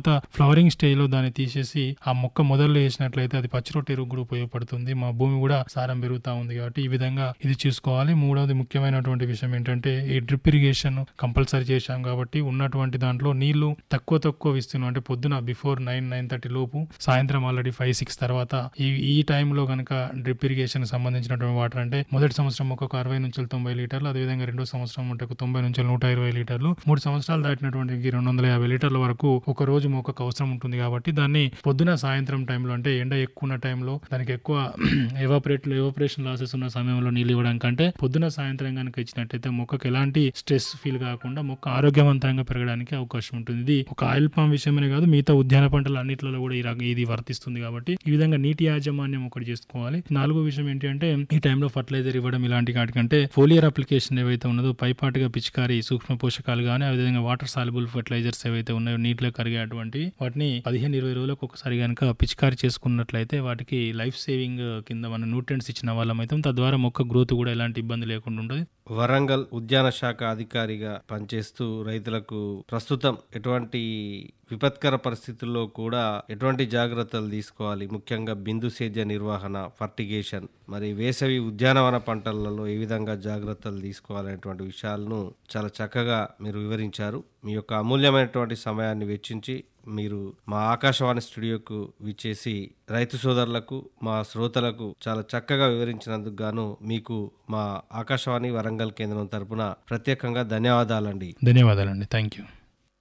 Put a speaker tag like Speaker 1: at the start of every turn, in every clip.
Speaker 1: తర్వాత flowering stage లో దాన్ని తీసేసి ఆ మొక్క మొదలు వేసినట్లయితే అది పచ్చి రొట్టె ఎరువు కూడా ఉపయోగపడుతుంది మా భూమి కూడా సారం పెరుగుతా ఉంది కాబట్టి ఈ విధంగా ఇది చూసుకోవాలి మూడవది ముఖ్యమైనటువంటి విషయం ఏంటంటే ఈ డ్రిప్ ఇరిగేషన్ కంపల్సరీ చేశాం కాబట్టి ఉన్నటువంటి దాంట్లో నీళ్లు తక్కువ తక్కువ ఇస్తున్నాం అంటే పొద్దున బిఫోర్ నైన్ నైన్ థర్టీ లోపు సాయంత్రం ఆల్రెడీ ఫైవ్ సిక్స్ తర్వాత ఈ ఈ టైంలో కనుక డ్రిప్ ఇరిగేషన్ సంబంధించినటువంటి వాటర్ అంటే మొదటి సంవత్సరం ఒక్కొక్క అరవై నుంచి తొంభై లీటర్లు అదేవిధంగా రెండో సంవత్సరం ఉంటే ఒక తొంభై నుంచి నూట ఇరవై లీటర్లు మూడు సంవత్సరాలు దాటినటువంటి ఈ రెండు వందల యాభై లీటర్ల వరకు ఒక రోజు మొక్కకు అవసరం ఉంటుంది కాబట్టి దాన్ని పొద్దున సాయంత్రం టైంలో అంటే ఎండ ఎక్కువ ఉన్న టైంలో దానికి ఎక్కువ ఎవాపరేట్ ఎవాపరేషన్ లాసెస్ ఉన్న సమయంలో నీళ్ళు ఇవ్వడం కంటే పొద్దున సాయంత్రం కనుక ఇచ్చినట్టయితే మొక్కకు ఎలాంటి స్ట్రెస్ ఫీల్ కాకుండా మొక్క ఆరోగ్యవంతంగా పెరగడానికి అవకాశం ఉంటుంది ఇది ఒక ఆయిల్ పామ్ విషయమే కాదు మిగతా ఉద్యాన పంటలు అన్నింటిలో కూడా ఈ రకం ఇది వర్తిస్తుంది కాబట్టి ఈ విధంగా నీటి యాజమాన్యం ఒకటి చేసుకోవాలి నాలుగో విషయం ఏంటి అంటే ఈ టైంలో ఫర్టిలైజర్ ఇవ్వడం ఇలాంటి వాటికంటే ఫోలియర్ అప్లికేషన్ ఏవైతే ఉన్నదో పైపాటుగా పిచికారి సూక్ష్మ పోషకాలు కానీ అదేవిధంగా వాటర్ సాల్యుబుల్ ఫర్టిలైజర్స్ ఏవైతే ఉన్నాయో నీటిలో కరిగేటువంటి వాటిని పదిహేను ఇరవై రోజులకు ఒకసారి కనుక పిచికారి చేసుకున్నట్లయితే వాటికి లైఫ్ సేవింగ్ కింద మన న్యూట్రియంట్స్ ఇచ్చిన వాళ్ళం అయితే తద్వారా మొక్క గ్రోత్ కూడా ఎలాంటి ఇబ్బంది లేకుండా ఉంటుంది
Speaker 2: వరంగల్ ఉద్యాన శాఖ అధికారిగా పనిచేస్తూ రైతులకు ప్రస్తుతం ఎటువంటి విపత్కర పరిస్థితుల్లో కూడా ఎటువంటి జాగ్రత్తలు తీసుకోవాలి ముఖ్యంగా బిందు సేద్య నిర్వహణ ఫర్టిగేషన్ మరి వేసవి ఉద్యానవన పంటలలో ఏ విధంగా జాగ్రత్తలు తీసుకోవాలనేటువంటి విషయాలను చాలా చక్కగా మీరు వివరించారు మీ యొక్క అమూల్యమైనటువంటి సమయాన్ని వెచ్చించి మీరు మా ఆకాశవాణి స్టూడియోకు విచ్చేసి రైతు సోదరులకు మా శ్రోతలకు చాలా చక్కగా వివరించినందుకు గాను మీకు మా ఆకాశవాణి వరంగల్ కేంద్రం తరపున ప్రత్యేకంగా ధన్యవాదాలండి
Speaker 1: ధన్యవాదాలండి థ్యాంక్ యూ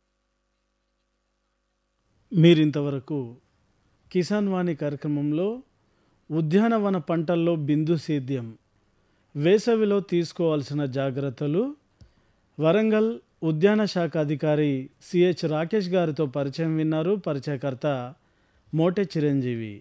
Speaker 3: మీరింతవరకు కిసాన్ వాణి కార్యక్రమంలో ఉద్యానవన పంటల్లో బిందు సేద్యం వేసవిలో తీసుకోవాల్సిన జాగ్రత్తలు వరంగల్ ఉద్యాన శాఖ అధికారి సిహెచ్ రాకేష్ గారితో పరిచయం విన్నారు పరిచయకర్త మోటె చిరంజీవి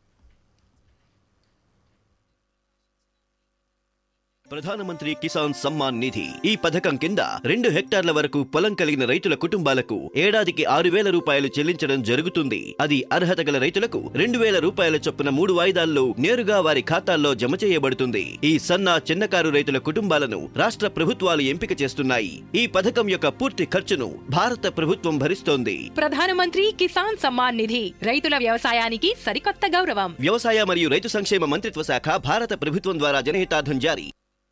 Speaker 4: ప్రధానమంత్రి కిసాన్ సమ్మాన్ నిధి ఈ పథకం కింద రెండు హెక్టార్ల వరకు పొలం కలిగిన రైతుల కుటుంబాలకు ఏడాదికి ఆరు వేల రూపాయలు చెల్లించడం జరుగుతుంది అది అర్హత గల రైతులకు రెండు వేల రూపాయల చొప్పున మూడు వాయిదాల్లో నేరుగా వారి ఖాతాల్లో జమ చేయబడుతుంది ఈ సన్న చిన్నకారు రైతుల కుటుంబాలను రాష్ట్ర ప్రభుత్వాలు ఎంపిక చేస్తున్నాయి ఈ పథకం యొక్క పూర్తి ఖర్చును భారత ప్రభుత్వం భరిస్తోంది
Speaker 5: ప్రధానమంత్రి కిసాన్ సమ్మాన్ నిధి రైతుల వ్యవసాయానికి సరికొత్త గౌరవం
Speaker 4: వ్యవసాయ మరియు రైతు సంక్షేమ మంత్రిత్వ శాఖ భారత ప్రభుత్వం ద్వారా జనహితార్థం జారీ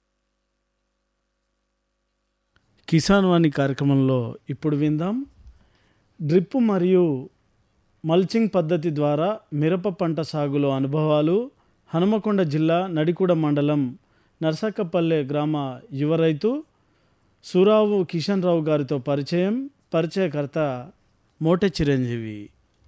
Speaker 3: కిసాన్ వాణి కార్యక్రమంలో ఇప్పుడు విందాం డ్రిప్ మరియు మల్చింగ్ పద్ధతి ద్వారా మిరప పంట సాగులో అనుభవాలు హనుమకొండ జిల్లా నడికూడ మండలం నర్సక్కపల్లె గ్రామ యువ రైతు సురావు కిషన్ రావు గారితో పరిచయం పరిచయకర్త మోటె చిరంజీవి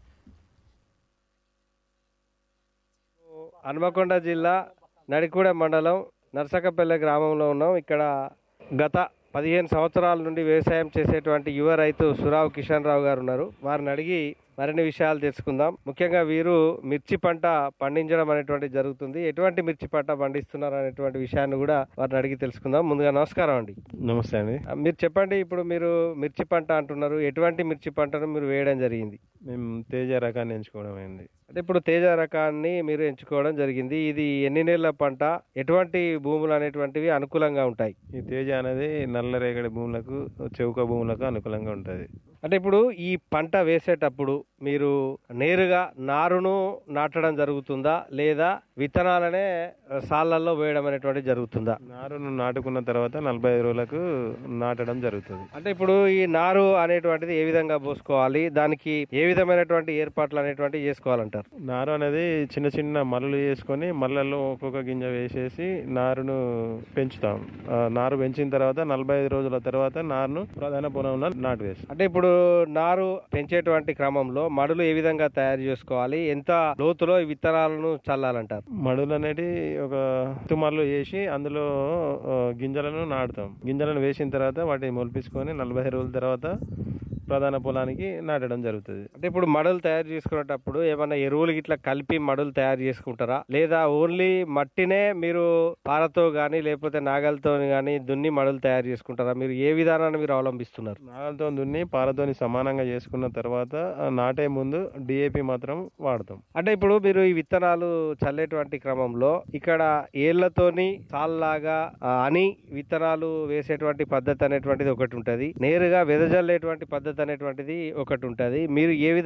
Speaker 2: హన్మకొండ జిల్లా నడికూడ మండలం నర్సకపల్లె గ్రామంలో ఉన్నాం ఇక్కడ గత పదిహేను సంవత్సరాల నుండి వ్యవసాయం చేసేటువంటి యువ రైతు సురావు కిషన్ రావు గారు ఉన్నారు వారిని అడిగి మరిన్ని విషయాలు తెలుసుకుందాం ముఖ్యంగా వీరు మిర్చి పంట పండించడం అనేటువంటి జరుగుతుంది ఎటువంటి మిర్చి పంట పండిస్తున్నారు అనేటువంటి విషయాన్ని కూడా వారిని అడిగి తెలుసుకుందాం ముందుగా నమస్కారం అండి
Speaker 6: నమస్తే అండి
Speaker 2: ఆ, మీరు చెప్పండి ఇప్పుడు మీరు మిర్చి పంట అంటున్నారు ఎటువంటి మిర్చి పంటను మీరు వేయడం జరిగింది
Speaker 6: మేము తేజ రకాన్ని ఎంచుకోవడం అయింది
Speaker 2: అంటే ఇప్పుడు తేజ రకాన్ని మీరు ఎంచుకోవడం జరిగింది ఇది ఎన్ని నెలల పంట ఎటువంటి భూములు అనేటువంటివి అనుకూలంగా ఉంటాయి
Speaker 6: ఈ తేజ అనేది నల్లరేగడి భూములకు చౌక భూములకు అనుకూలంగా ఉంటుంది
Speaker 2: అంటే ఇప్పుడు ఈ పంట వేసేటప్పుడు మీరు నేరుగా నారును నాటడం జరుగుతుందా లేదా విత్తనాలనే సాళ్ళల్లో వేయడం అనేటువంటి జరుగుతుందా
Speaker 6: నారును నాటుకున్న తర్వాత నలభై ఐదు రోజులకు నాటడం జరుగుతుంది
Speaker 2: అంటే ఇప్పుడు ఈ నారు అనేటువంటిది ఏ విధంగా పోసుకోవాలి దానికి ఏ విధమైనటువంటి ఏర్పాట్లు అనేటువంటివి చేసుకోవాలంటారు
Speaker 6: నారు అనేది చిన్న చిన్న మల్లలు వేసుకొని మల్లల్లో ఒక్కొక్క గింజ వేసేసి నారును పెంచుతాం ఆ నారు పెంచిన తర్వాత నలభై ఐదు రోజుల తర్వాత నారును ప్రధాన పొలంలో నాటు వేస్తాం
Speaker 2: అంటే ఇప్పుడు నారు పెంచేటువంటి క్రమంలో మడులు ఏ విధంగా తయారు చేసుకోవాలి ఎంత లోతులో ఈ విత్తనాలను చల్లాలంటారు
Speaker 6: మడులు అనేది ఒక తుమ్మర్లు వేసి అందులో ఆ, గింజలను నాటుతాం గింజలను వేసిన తర్వాత వాటిని మొలిపించుకొని నలభై రోజుల తర్వాత ప్రధాన పొలానికి నాటడం జరుగుతుంది
Speaker 2: అంటే ఇప్పుడు మడులు తయారు చేసుకునేటప్పుడు ఏమైనా ఎరువులు ఇట్లా కలిపి మడులు తయారు చేసుకుంటారా లేదా ఓన్లీ మట్టినే మీరు పారతో గానీ లేకపోతే నాగలతో గానీ దున్ని మడులు తయారు చేసుకుంటారా మీరు ఏ విధానాన్ని మీరు అవలంబిస్తున్నారు
Speaker 6: నాగలతో దున్ని పారతోని సమానంగా చేసుకున్న తర్వాత ఆ నాటే ముందు డిఏపి మాత్రం వాడతాం
Speaker 2: అంటే ఇప్పుడు మీరు ఈ విత్తనాలు చల్లేటువంటి క్రమంలో ఇక్కడ ఏళ్లతోని సాల్లాగా ఆ, అని విత్తనాలు వేసేటువంటి పద్ధతి అనేటువంటిది ఒకటి ఉంటది నేరుగా వెదజల్లేటువంటి పద్ధతి అనేటువంటిది ఒకటి ఉంటది మీరు ఏ విధంగా